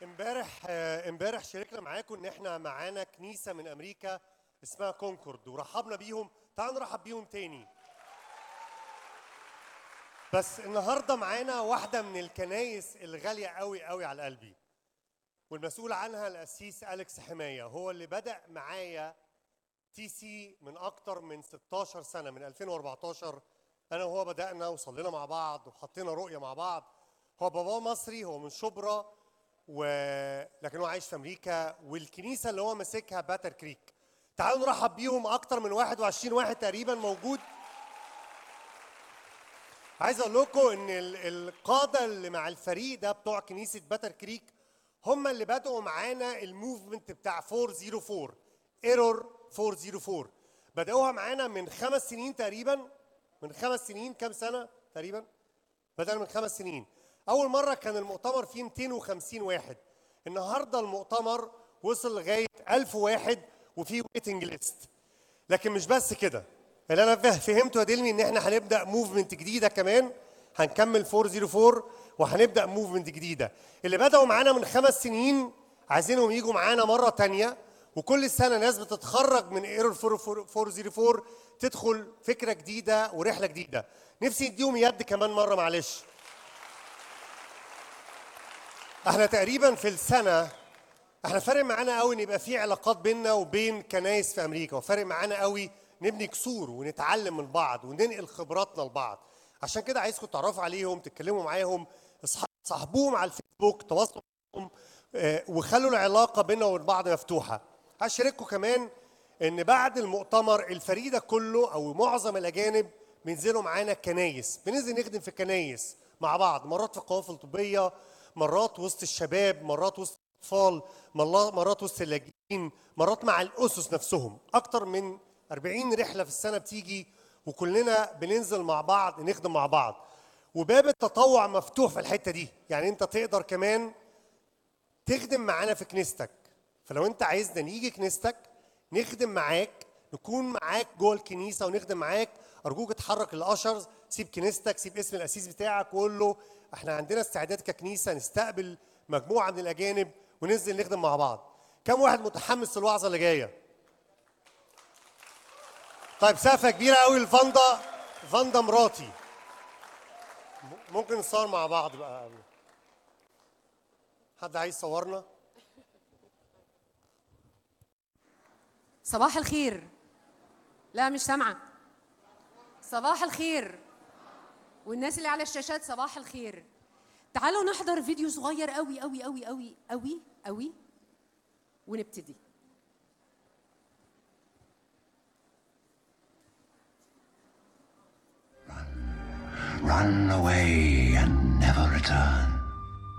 امبارح آه، امبارح شاركنا معاكم ان احنا معانا كنيسه من امريكا اسمها كونكورد ورحبنا بيهم تعالوا نرحب بيهم تاني بس النهارده معانا واحده من الكنايس الغاليه قوي قوي على قلبي والمسؤول عنها القسيس اليكس حمايه هو اللي بدا معايا تي سي من اكتر من 16 سنه من 2014 انا وهو بدانا وصلينا مع بعض وحطينا رؤيه مع بعض هو باباه مصري هو من شبرا و... لكن هو عايش في امريكا والكنيسه اللي هو ماسكها باتر كريك تعالوا نرحب بيهم اكتر من 21 واحد تقريبا موجود عايز اقول لكم ان ال- القاده اللي مع الفريق ده بتوع كنيسه باتر كريك هم اللي بدأوا معانا الموفمنت بتاع 404 ايرور 404 بدأوها معانا من خمس سنين تقريبا من خمس سنين كام سنه تقريبا بدأنا من خمس سنين أول مرة كان المؤتمر فيه 250 واحد النهاردة المؤتمر وصل لغاية 1000 واحد وفيه ويتنج ليست لكن مش بس كده اللي أنا فه- فهمته يا دلمي إن إحنا هنبدأ موفمنت جديدة كمان هنكمل 404 وهنبدأ موفمنت جديدة اللي بدأوا معانا من خمس سنين عايزينهم يجوا معانا مرة تانية وكل سنة ناس بتتخرج من ايرور 404 تدخل فكرة جديدة ورحلة جديدة نفسي نديهم يد كمان مرة معلش احنا تقريبا في السنه احنا فارق معانا قوي ان يبقى في علاقات بيننا وبين كنايس في امريكا وفارق معانا قوي نبني كسور ونتعلم من بعض وننقل خبراتنا لبعض عشان كده عايزكم تعرفوا عليهم تتكلموا معاهم اصح- صاحبوهم على الفيسبوك تواصلوا معاهم آه، وخلوا العلاقه بيننا وبين بعض مفتوحه هشارككم كمان ان بعد المؤتمر الفريق ده كله او معظم الاجانب بينزلوا معانا كنايس بننزل نخدم في كنايس مع بعض مرات في القوافل الطبيه مرات وسط الشباب مرات وسط الاطفال مرات مرات وسط اللاجئين مرات مع الاسس نفسهم اكتر من 40 رحله في السنه بتيجي وكلنا بننزل مع بعض نخدم مع بعض وباب التطوع مفتوح في الحته دي يعني انت تقدر كمان تخدم معانا في كنيستك فلو انت عايزنا نيجي كنيستك نخدم معاك نكون معاك جوه الكنيسه ونخدم معاك ارجوك اتحرك للاشرز سيب كنيستك سيب اسم الاسيس بتاعك وقول له احنا عندنا استعداد ككنيسه نستقبل مجموعه من الاجانب وننزل نخدم مع بعض كم واحد متحمس للوعظه اللي جايه طيب سقفه كبيره قوي لفاندا فاندا مراتي م- ممكن نصور مع بعض بقى حد عايز يصورنا صباح الخير لا مش سامعة صباح الخير والناس اللي على الشاشات صباح الخير تعالوا نحضر فيديو صغير قوي قوي قوي قوي قوي قوي ونبتدي Run away and never return.